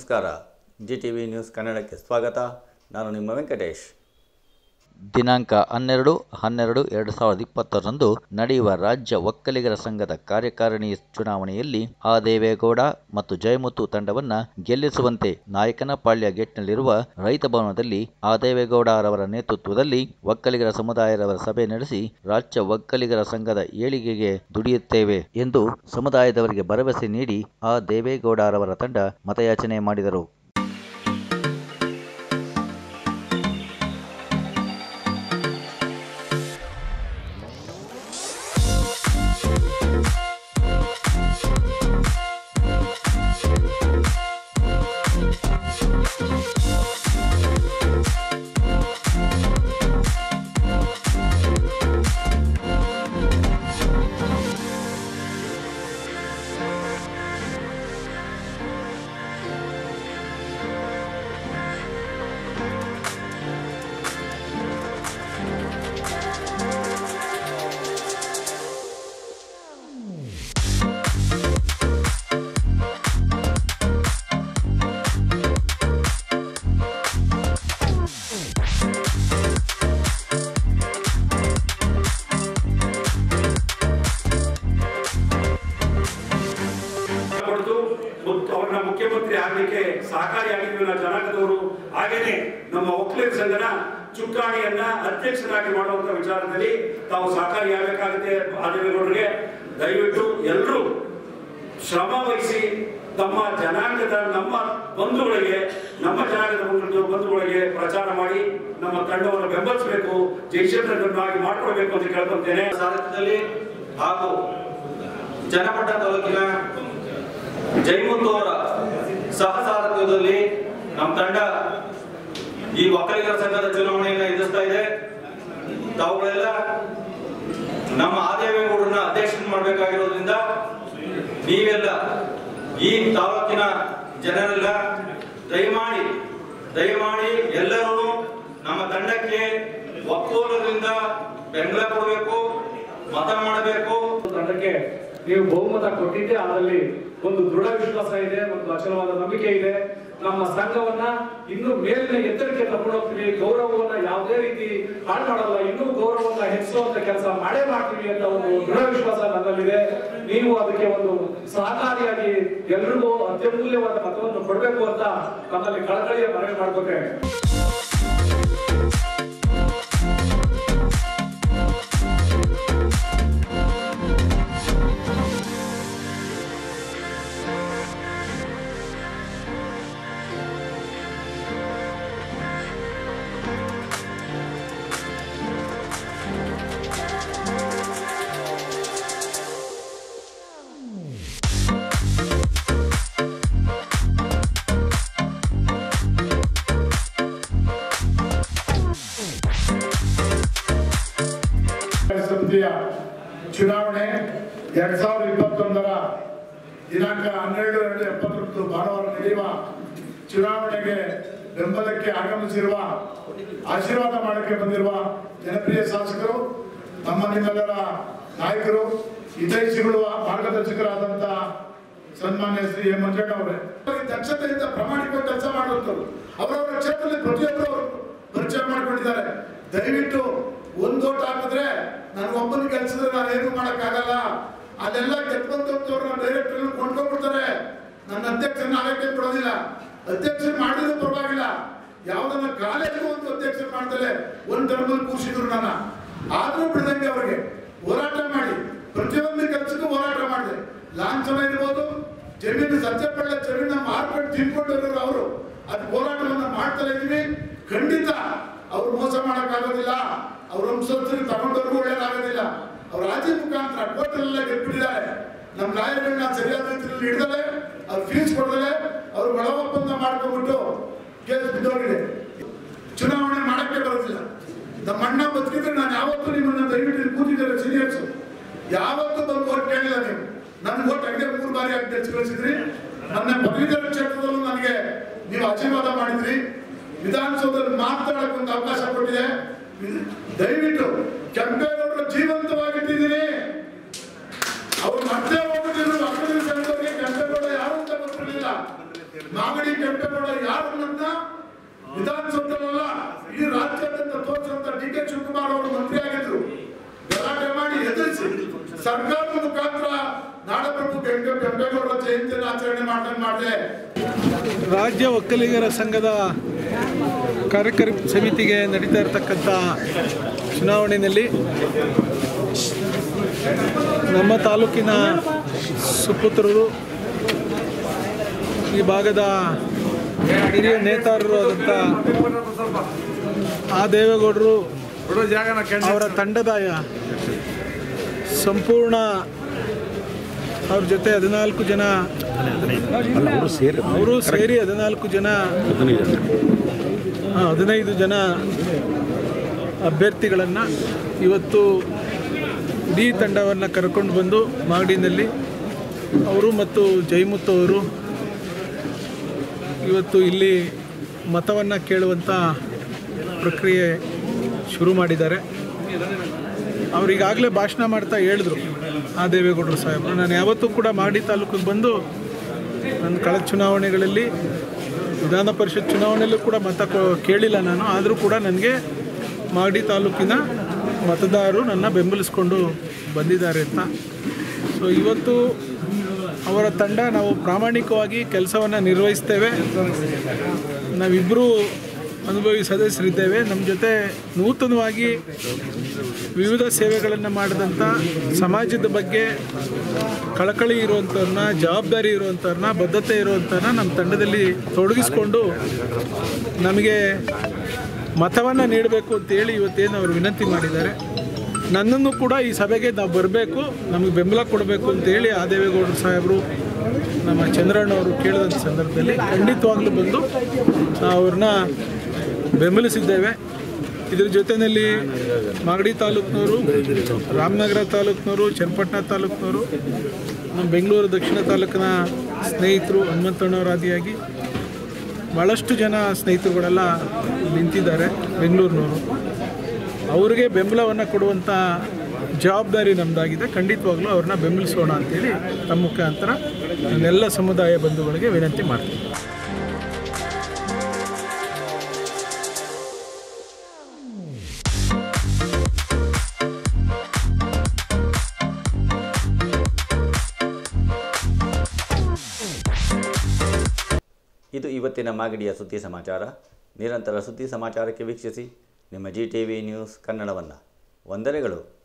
ನಮಸ್ಕಾರ G T V news ಕನ್ನಡಕ್ಕೆ ಸ್ವಾಗತ ನಾನು ನಿಮ್ಮ ವೆಂಕಟೇಶ್ ದಿನಾಂಕ ಹನ್ನೆರಡು ಹನ್ನೆರಡು ಎರಡು ಸಾವಿರದ ಇಪ್ಪತ್ತರಂದು ನಡೆಯುವ ರಾಜ್ಯ ಒಕ್ಕಲಿಗರ ಸಂಘದ ಕಾರ್ಯಕಾರಿಣಿ ಚುನಾವಣೆಯಲ್ಲಿ ಆ ದೇವೇಗೌಡ ಮತ್ತು ಜಯಮುತ್ತು ತಂಡವನ್ನ ಗೆಲ್ಲಿಸುವಂತೆ ನಾಯಕನಪಾಳ್ಯ ಗೇಟ್ನಲ್ಲಿರುವ ರೈತ ಭವನದಲ್ಲಿ ಆ ದೇವೇಗೌಡ ಅವರ ನೇತೃತ್ವದಲ್ಲಿ ಒಕ್ಕಲಿಗರ ಸಮುದಾಯದವರ ಸಭೆ ನಡೆಸಿ ರಾಜ್ಯ ಒಕ್ಕಲಿಗರ ಸಂಘದ ಏಳಿಗೆಗೆ ದುಡಿಯುತ್ತೇವೆ ಎಂದು ಸಮುದಾಯದವರಿಗೆ ಭರವಸೆ ನೀಡಿ ಆ ದೇವೇಗೌಡ ಅವರ ತಂಡ ಮತಯಾಚನೆ ಮಾಡಿದರು ಕೊಡ್ತು ಮುಕ್- ಅವ್ರನ್ನ ಮುಖ್ಯಮಂತ್ರಿ ಆಗ್ಲಿಕ್ಕೆ ಸಹಕಾರಿಯಾಗಿದ್ವಿ ನಾವು ಜನಾಂಗದವರು ಹಾಗೇನೆ ನಮ್ಮ ಒಕ್ಕಲಿಗರ ಸಂಘನ ಚುಕ್ಕಾಣಿಯನ್ನ ಅಧ್ಯಕ್ಷರಾಗಿ ಮಾಡುವಂತ ವಿಚಾರದಲ್ಲಿ ತಾವು ಸಹಕಾರಿಯಾಗಬೇಕಾಗುತ್ತೆ ಆದೇವೇಗೌಡರಿಗೆ ದಯವಿಟ್ಟು ಎಲ್ಲರೂ ಶ್ರಮ ವಹಿಸಿ ತಮ್ಮ ಜನಾಂಗದ ನಮ್ಮ ಬಂಧುಗಳಿಗೆ ನಮ್ಮ ಜನಾಂಗದ ಬಂಧು- ಬಂಧುಗಳಿಗೆ ಪ್ರಚಾರ ಮಾಡಿ ನಮ್ಮ ತಂಡವನ್ನು ಬೆಂಬಲಿಸಬೇಕು ಜಯಚಂದ್ರನಾಗಿ ಮಾಡ್ಕೊಳ್ಬೇಕು ಅಂತ ಕೇಳ್ಕೊಂತೇನೆ ಸಾರಥ್ಯದಲ್ಲಿ ಹಾಗೂ ಜನಪದ ತಾಲೂಕಿನ ಜೈಮುತ್ತು ಅವರ ಸಹ ಸಾರಥ್ಯದಲ್ಲಿ ನಮ್ಮ ತಂಡ ಈ ಒಕ್ಕಲಿಗರ ಸಂಘದ ಚುನಾವಣೆಯನ್ನು ಎದುರಿಸ್ತಾ ಇದೆ ತಾವುಗಳೆಲ್ಲ ನಮ್ಮ ಆದೇವೇಗೌಡರನ್ನ ಅಧ್ಯಕ್ಷ ಮಾಡಬೇಕಾಗಿರೋದ್ರಿಂದ ನೀವೆಲ್ಲ ಈ ತಾಲೂಕಿನ ಜನರೆಲ್ಲ ದಯಮಾಡಿ ದಯಮಾಡಿ ಎಲ್ಲರೂ ನಮ್ಮ ತಂಡಕ್ಕೆ ಒಕ್ಕೂಲರಿಂದ ಬೆಂಬಲ ಕೊಡಬೇಕು ಮತ ಮಾಡಬೇಕು ತಂಡಕ್ಕೆ ನೀವು ಬಹುಮತ ಕೊಟ್ಟಿದ್ದೆ ಅದರಲ್ಲಿ ಒಂದು ದೃಢ ವಿಶ್ವಾಸ ಇದೆ ಒಂದು ಅಚಲವಾದ ನಂಬಿಕೆ ಇದೆ ನಮ್ಮ ಸಂಘವನ್ನ ಇನ್ನೂ ಮೇಲಿನ ಎತ್ತರಕ್ಕೆ ತಗೊಂಡು ಹೋಗ್ತೀವಿ ಗೌರವವನ್ನ ಯಾವುದೇ ರೀತಿ ಹಾಳು ಮಾಡಲ್ಲ ಇನ್ನೂ ಗೌರವವನ್ನ ಹೆಚ್ಚಿಸುವಂತ ಕೆಲಸ ಮಾಡೇ ಮಾಡ್ತೀವಿ ಅಂತ ಒಂದು ದೃಢ ವಿಶ್ವಾಸ ನನ್ನಲ್ಲಿದೆ ನೀವು ಅದಕ್ಕೆ ಒಂದು ಸಹಕಾರಿಯಾಗಿ ಎಲ್ರಿಗೂ ಅತ್ಯಮೂಲ್ಯವಾದ ಮತವನ್ನು ಕೊಡಬೇಕು ಅಂತ ನಮ್ಮಲ್ಲಿ ಕಳಕಳಿಯ ಮನವಿ ಮಾಡ್ಕೊತೇನೆ ಸಮಿತಿಯ ಚುನಾವಣೆ ಎರಡ್ ಸಾವಿರದ ಇಪ್ಪತ್ತೊಂದರ ದಿನಾಂಕ ಹನ್ನೆರಡು ಎರಡು ಎಪ್ಪತ್ತೊಂದು ಭಾನುವಾರ ನಡೆಯುವ ಚುನಾವಣೆಗೆ ಬೆಂಬಲಕ್ಕೆ ಆಗಮಿಸಿರುವ ಆಶೀರ್ವಾದ ಮಾಡಕ್ಕೆ ಬಂದಿರುವ ಜನಪ್ರಿಯ ಶಾಸಕರು ನಮ್ಮ ನಿಮ್ಮೆಲ್ಲರ ನಾಯಕರು ಹಿತೈಷಿಗಳು ಮಾರ್ಗದರ್ಶಕರಾದಂತ ಸನ್ಮಾನ್ಯ ಶ್ರೀ ಎಂ ಮಂಜಣ್ಣ ಅವರೇ ದಕ್ಷತೆಯಿಂದ ಪ್ರಾಮಾಣಿಕ ಕೆಲಸ ಮಾಡುವಂತರು ಅವರವರ ಕ್ಷೇತ್ರದಲ್ಲಿ ಪ್ರತಿಯೊಬ್ಬರು ಅವರು ಪರಿಚಯ ಮಾಡ್ಕೊಂಡಿದ್ದಾರೆ ದಯವಿಟ್ಟು ಒಂದ್ ಓಟ್ ಹಾಕಿದ್ರೆ ನನಗೊಬ್ಬನ ಕೆಲಸದ್ರೆ ನಾನು ಏನು ಮಾಡಕ್ಕಾಗಲ್ಲ ಅದೆಲ್ಲ ಗೆದ್ದಂತವ್ರನ್ನ ಡೈರೆಕ್ಟ್ ಕೊಂಡ್ಕೊಂಡ್ಬಿಡ್ತಾರೆ ನನ್ನ ಅಧ್ಯಕ್ಷನ ಆಗಕ್ಕೆ ಬಿಡೋದಿಲ್ಲ ಅಧ್ಯಕ್ಷ ಮಾಡಿದ್ರು ಪರವಾಗಿಲ್ಲ ಯಾವ್ದನ್ನ ಕಾಲೇಜ್ಗೂ ಒಂದು ಅಧ್ಯಕ್ಷ ಮಾಡ್ತಾರೆ ಒಂದ್ ಧರ್ಮದಲ್ಲಿ ಕೂರಿಸಿದ್ರು ನನ್ನ ಆದ್ರೂ ಬಿಡದಂಗೆ ಅವ್ರಿಗೆ ಹೋರಾಟ ಮಾಡಿ ಪ್ರತಿಯೊಂದು ಕೆಲಸಕ್ಕೂ ಹೋರಾಟ ಮಾಡಿದೆ ಲಾಂಛನ ಇರ್ಬೋದು ಜಮೀನು ಸತ್ಯಪಳ್ಳ ಜಮೀನ ಮಾರ್ಕೊಂಡು ತಿನ್ಕೊಂಡಿರೋರು ಅವರು ಅದು ಹೋರಾಟವನ್ನ ಮಾಡ್ತಾ ಇದೀವಿ ಖಂಡಿತ ಅವ್ರು ಮೋಸ ಮಾಡಕ್ಕಾಗೋದಿಲ್ಲ ಅವ್ರ ವಂಶಸ್ಥರಿಗೆ ತಗೊಂಡವ್ರಿಗೂ ಒಳ್ಳೇದಾಗೋದಿಲ್ಲ ಅವ್ರ ರಾಜಿ ಮುಖಾಂತರ ಕೋರ್ಟಲ್ಲೆಲ್ಲ ಗೆದ್ಬಿಟ್ಟಿದ್ದಾರೆ ನಮ್ಮ ಲಾಯರ್ಗಳನ್ನ ಸರಿಯಾದ ರೀತಿಯಲ್ಲಿ ಹಿಡಿದಲೆ ಅವ್ರು ಫೀಸ್ ಕೊಡದಲೆ ಅವ್ರು ಒಳ ಒಪ್ಪಂದ ಮಾಡ್ಕೊಂಡ್ಬಿಟ್ಟು ಕೇಸ್ ಬಿದ್ದೋಗಿದೆ ಚುನಾವಣೆ ಮಾಡಕ್ಕೆ ಬರೋದಿಲ್ಲ ನಮ್ಮ ಅಣ್ಣ ಬದುಕಿದ್ರೆ ನಾನು ಯಾವತ್ತೂ ನಿಮ್ಮನ್ನ ದಯವಿಟ್ಟು ಇಲ್ಲಿ ಕೂತಿದ್ದಾರೆ ಸೀನಿಯರ್ಸ್ ಯಾವತ್ತೂ ಬಂದು ಓಟ್ ಕೇಳಿಲ್ಲ ನೀವು ನನ್ ಓಟ್ ಹಂಗೆ ಮೂರು ಬಾರಿ ಆಗಿ ಗೆಲ್ಸಿ ಕಳಿಸಿದ್ರಿ ನನ್ನ ಪದವೀಧರ ಕ್ಷೇತ್ರದಲ್ಲೂ ನನಗೆ ನೀವು ಆಶೀರ್ವಾದ ಮಾಡಿದ್ರಿ ವಿಧಾನಸೌಧದಲ್ಲಿ ಮಾತಾಡಕ್ ಒಂದು ಅವಕಾಶ ಕೊಟ್ಟಿದೆ ಇದು- ದಯವಿಟ್ಟು ಕೆಂಪೇಗೌಡರ ಜೀವಂತವಾಗಿಟ್ಟಿದ್ದೀನಿ ಅವ್ರು ಮತ್ತೆ ಹೋಗ್ಬಿಟ್ಟಿದ್ರು ಅಕ್ಕನ ಸಂಘದವರಿಗೆ ಕೆಂಪೇಗೌಡ ಯಾರು ಅಂತ ಗೊತ್ತಿರಲಿಲ್ಲ ಮಾಗಡಿ ಕೆಂಪೇಗೌಡ ಸರ್ಕಾರದ ಮುಖಾಂತರ ನಾಡಪ್ರಭು ಕೆಂಪೆ ಕೆಂಪೇಗೌಡರ ಜಯಂತಿಯನ್ನು ಆಚರಣೆ ಮಾಡ್ದಂಗೆ ಮಾಡಿದೆ ರಾಜ್ಯ ಒಕ್ಕಲಿಗರ ಸಂಘದ ಕಾರ್ಯಕಾರಿ ಸಮಿತಿಗೆ ನಡೀತಾ ಇರತಕ್ಕಂಥ ಚುನಾವಣೆಯಲ್ಲಿ ನಮ್ಮ ತಾಲೂಕಿನ ಸುಪುತ್ರರು ಈ ಭಾಗದ ಹಿರಿಯ ನೇತಾರರು ಆದಂಥ ಆ ದೇವೇಗೌಡರು ಅವರ ತಂಡದ ಸಂಪೂರ್ಣ ಅವ್ರ ಜೊತೆ ಹದಿನಾಲ್ಕು ಜನ ಅವರು ಸೇರಿ ಹದಿನಾಲ್ಕು ಜನ ಹಾ, ಹದಿನೈದು ಜನ ಅಭ್ಯರ್ಥಿಗಳನ್ನು ಇವತ್ತು ಇಡೀ ತಂಡವನ್ನು ಕರ್ಕೊಂಡು ಬಂದು ಮಾಗಡಿನಲ್ಲಿ ಅವರು ಮತ್ತು ಜೈಮುತ್ತು ಅವರು ಇವತ್ತು ಇಲ್ಲಿ ಮತವನ್ನು ಕೇಳುವಂಥ ಪ್ರಕ್ರಿಯೆ ಶುರು ಮಾಡಿದ್ದಾರೆ ಅವ್ರು ಈಗಾಗಲೇ ಭಾಷಣ ಮಾಡ್ತಾ ಹೇಳಿದ್ರು ಆ ದೇವೇಗೌಡರು ಸಾಹೇಬರು ನಾನು ಯಾವತ್ತೂ ಕೂಡ ಮಾಡಿ ತಾಲೂಕಿಗೆ ಬಂದು ನನ್ನ ಕಳೆದ ಚುನಾವಣೆಗಳಲ್ಲಿ ವಿಧಾನ ಪರಿಷತ್ ಚುನಾವಣೆಯಲ್ಲೂ ಕೂಡ ಮತ ಕೊ- ಕೇಳಿಲ್ಲ ನಾನು ಆದರೂ ಕೂಡ ನನಗೆ ಮಾಗಡಿ ತಾಲೂಕಿನ ಮತದಾರರು ನನ್ನ ಬೆಂಬಲಿಸ್ಕೊಂಡು ಬಂದಿದ್ದಾರೆ ಅಂತ ಸೊ ಇವತ್ತು ಅವರ ತಂಡ ನಾವು ಪ್ರಾಮಾಣಿಕವಾಗಿ ಕೆಲಸವನ್ನು ನಿರ್ವಹಿಸ್ತೇವೆ ನಾವಿಬ್ಬರು ಅನುಭವಿ ಸದಸ್ಯರಿದ್ದೇವೆ ನಮ್ಮ ಜೊತೆ ನೂತನವಾಗಿ ವಿವಿಧ ಸೇವೆಗಳನ್ನು ಮಾಡಿದಂಥ ಸಮಾಜದ ಬಗ್ಗೆ ಕಳಕಳಿ ಇರುವಂಥವ್ರನ್ನ ಜವಾಬ್ದಾರಿ ಇರುವಂಥವ್ರನ್ನ ಬದ್ಧತೆ ಇರುವಂಥವ್ರನ್ನ ನಮ್ಮ ತಂಡದಲ್ಲಿ ತೊಡಗಿಸ್ಕೊಂಡು ನಮಗೆ ಮತವನ್ನು ನೀಡಬೇಕು ಅಂತೇಳಿ ಇವತ್ತೇನು ಅವರು ವಿನಂತಿ ಮಾಡಿದ್ದಾರೆ ನನ್ನನ್ನು ಕೂಡ ಈ ಸಭೆಗೆ ನಾವು ಬರಬೇಕು ನಮಗೆ ಬೆಂಬಲ ಕೊಡಬೇಕು ಅಂತೇಳಿ ಆ ದೇವೇಗೌಡರು ಸಾಹೇಬರು ನಮ್ಮ ಚಂದ್ರಣ್ಣವರು ಕೇಳಿದಂಥ ಸಂದರ್ಭದಲ್ಲಿ ಖಂಡಿತವಾಗ್ಲೂ ಬಂದು ನಾವು ಅವ್ರನ್ನ ಬೆಂಬಲಿಸಿದ್ದೇವೆ ಇದ್ರ ಜೊತೆಯಲ್ಲಿ ಮಾಗಡಿ ತಾಲೂಕಿನವರು ರಾಮನಗರ ತಾಲೂಕಿನವರು ಚನ್ನಪಟ್ಟಣ ತಾಲೂಕಿನವರು ನಮ್ಮ ಬೆಂಗಳೂರು ದಕ್ಷಿಣ ತಾಲೂಕಿನ ಸ್ನೇಹಿತರು ಹನುಮಂತಣ್ಣವರಾದಿಯಾಗಿ ಭಾಳಷ್ಟು ಜನ ಸ್ನೇಹಿತರುಗಳೆಲ್ಲ ನಿಂತಿದ್ದಾರೆ ಬೆಂಗಳೂರಿನವರು ಅವರಿಗೆ ಬೆಂಬಲವನ್ನು ಕೊಡುವಂಥ ಜವಾಬ್ದಾರಿ ನಮ್ಮದಾಗಿದೆ ಖಂಡಿತವಾಗ್ಲೂ ಅವ್ರನ್ನ ಬೆಂಬಲಿಸೋಣ ಅಂತೇಳಿ ತಮ್ಮ ಮುಖಾಂತರ ನನ್ನೆಲ್ಲ ಸಮುದಾಯ ಬಂಧುಗಳಿಗೆ ವಿನಂತಿ ಮಾಡ್ತೀನಿ ಇದು ಇವತ್ತಿನ ಮಾಗಡಿಯ ಸುದ್ದಿ ಸಮಾಚಾರ ನಿರಂತರ ಸುದ್ದಿ ಸಮಾಚಾರಕ್ಕೆ ವೀಕ್ಷಿಸಿ ನಿಮ್ಮ ಜಿ ಟಿ ವಿ ನ್ಯೂಸ್ ಕನ್ನಡವನ್ನು ವಂದನೆಗಳು